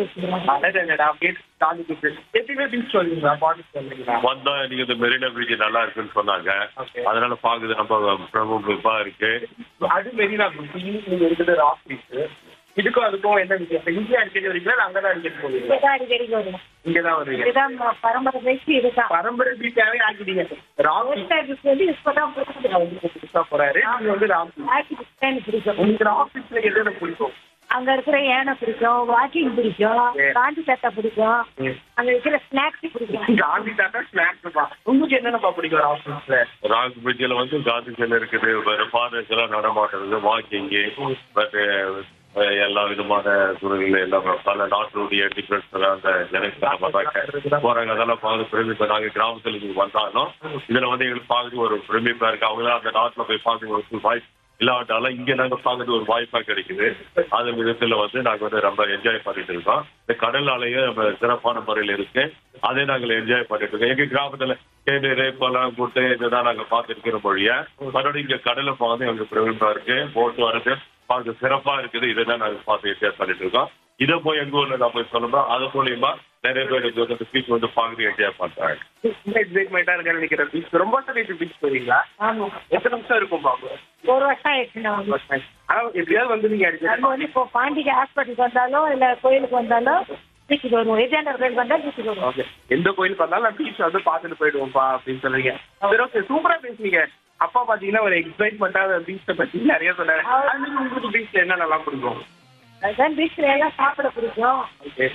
வச்சுக்கிறோம் அடடடடா, அப்படியே காலேஜுக்கு எப்பயுமே பீச் வருவீங்களா பாடி சொல்லுவீங்களா வந்தா இன்னைக்கு இந்த மெரினா பீச் நல்லா இருக்குன்னு சொன்னாங்க Okay. அதனால பாக்குது நம்ம பிரமுகமா இருக்கு அது மெரினா பீச் நீங்க இருக்குது ராக் பீச் இதுக்கும் அதுக்கும் என்ன வித்தியாசம் இங்கே அடிக்கடி வரீங்களா இல்ல அங்கதான் அடிக்கடி போவீங்களா இதுதான் அடிக்கடிக்கு வருவோம் இங்கதான் வருவீங்க இதுதான் ம- பரம்பரை பேசி இதுதான் பரம்பரை பீச்சாவே ஆக்கிட்டீங்க ராக் பீச் போஸ்ட் வந்து இப்பதான் புரியுது வந்து புதுசா போறாரு நீங்க வந்து ராக் பீச் ஆக்டிவ் எனக்கு பிடிக்கும் உங்களுக்கு ராக் பீச்ல எது எனக்கு பிடிக்கும் அங்க இருக்கிற யானை பிடிக்கும் வாக்கிங் பிடிக்கும் Yeah. காந்தி சட்டை பிடிக்கும் Yeah. அங்க இருக்கிற ஸ்நாக்ஸ் பிடிக்கும் காந்தி தாத்தா ஸ்நாக்ஸ் பா உங்களுக்கு என்னென்னப்பா பிடிக்கும் ராக் பீச்ல ராக் பீச்சில் வந்து காந்தி சிலை இருக்குது வேற ஃபாரஸ்ட் எல்லாம் நடமாட்டுறது வாக்கிங்கு பட் எல்லா விதமான துறைகள் எல்லாம் பல நாட்டுடைய டிஃபரன்ஸ் அந்த ஜனங்கள் வர்றாங்க போறாங்க அதெல்லாம் பார்த்து பிரமிப்பா நாங்க கிராமத்துல இங்க வந்தாலும் இதுல வந்து எங்களுக்கு பார்க்கறது ஒரு பிரமிப்பா இருக்கு அவங்க அந்த நாட்டுல போய் பார்க்க ஒரு வாய்ப்பு இல்லாட்டாலும் இங்க நாங்க பார்க்கறது ஒரு வாய்ப்பா கிடைக்குது அது விதத்துல வந்து நாங்க வந்து ரொம்ப என்ஜாய் பண்ணிட்டு இருக்கோம் இந்த கடல் அலையும் நம்ம சிறப்பான முறையில் இருக்கு அதை நாங்கள் என்ஜாய் பண்ணிட்டு இருக்கோம் எங்க கிராமத்துல கேடு பழம் குட்டை இதுதான் நாங்க பார்த்துருக்கிற மொழிய மறுபடியும் இங்க கடலை பார்த்து எங்களுக்கு பிரமிப்பா இருக்கு போட்டு வரது பார்க்க சிறப்பா இருக்குது இதை தான் நாங்க பார்த்து என்ஜாய் பண்ணிட்டு இருக்கோம் இதை போய் எங்க ஊர்ல நான் போய் சொல்லணும் அது மூலியமா நிறைய பேர் இங்க வந்து பீச் வந்து பார்த்து என்ஜாய் பண்றாங்க ரொம்ப எக்ஸைட்மெண்டா இருக்க நினைக்கிற பீச் ரொம்ப வருஷம் பீச் போறீங்களா ஆமா எத்தனை நிமிஷம் இருக்கும் பாபு ஒரு வருஷம் ஆயிடுச்சு நான் வந்து ஆனா எப்படியாவது வந்து நீங்க நம்ம அடிச்சு வந்து இப்போ பாண்டிக்கு ஹாஸ்பிட்டலுக்கு வந்தாலும் இல்ல கோயிலுக்கு வந்தாலும் பீச்சுக்கு வருவோம் விஜயாண்டர் கோயிலுக்கு வந்தா பீச்சுக்கு வருவோம் ஓகே எந்த கோயிலுக்கு வந்தாலும் நான் பீச் வந்து பார்த்துட்டு போயிடுவோம்ப்பா அப்படின்னு சொல்றீங்க சரி ஓகே சூப்பரா பேசுனீங்க அப்பா பாத்தீங்கன்னா ஒரு எக்ஸைட்மெண்டா பீச்சை பத்தி நிறைய சொன்னாரு அது மாதிரி உங்களுக்கு பீச்ல என்ன நல்லா பிடிக்கும் அதுதான் பீச்ல எல்லாம் சாப்பிட பிடிக்கும் ஓகே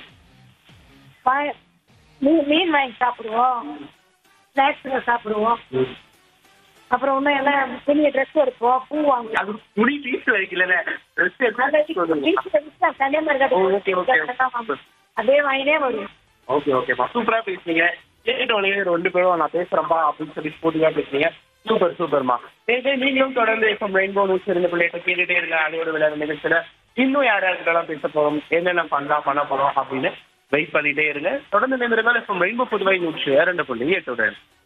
பா- மீன் மீன் வாங்கி சாப்பிடுவோம் ஸ்நாக்ஸ் சாப்பிடுவோம் அப்புறம் இன்னும் எல்லாம் துணிய ட்ரெஸ் எடுப்போம் பூ வாங்குவோம் அது துணி பீச்ல வைக்கல ட்ரெஸ் அந்த எடுத்து பீச்ல பீச்ல கன்னியாகுமரி ஓ, okay, okay. அப்படியே வாங்கினே வருவோம் ஓகே ஓகேப்பா சூப்பரா பேசுனீங்க கேட்டோடனே ரெண்டு பேரும் நான் பேசுறேன்ப்பா அப்படின்னு சொல்லி ஸ்போர்ட்டிவா பேசுனீங்க சூப்பர் சூப்பர்மா சரி நீங்களும் தொடர்ந்து இப்போ ரெயின்போ நியூஸ் இருந்த பிள்ளைகிட்ட கேட்டுட்டே இருங்க அதோட விளையாட நிகழ்ச்சியில இன்னும் யார் யார்கிட்டலாம் பேச போறோம் என்னென்ன பண்ணலாம் பண்ண போறோம் அப்படின்னு வெயிட் பண்ணிட்டே இருங்க தொடர்ந்து நிமிடங்கள் இப்போ ரெயின்போ புதுவை நியூஸ் இரண்டு புள்ளி எட்டுடன்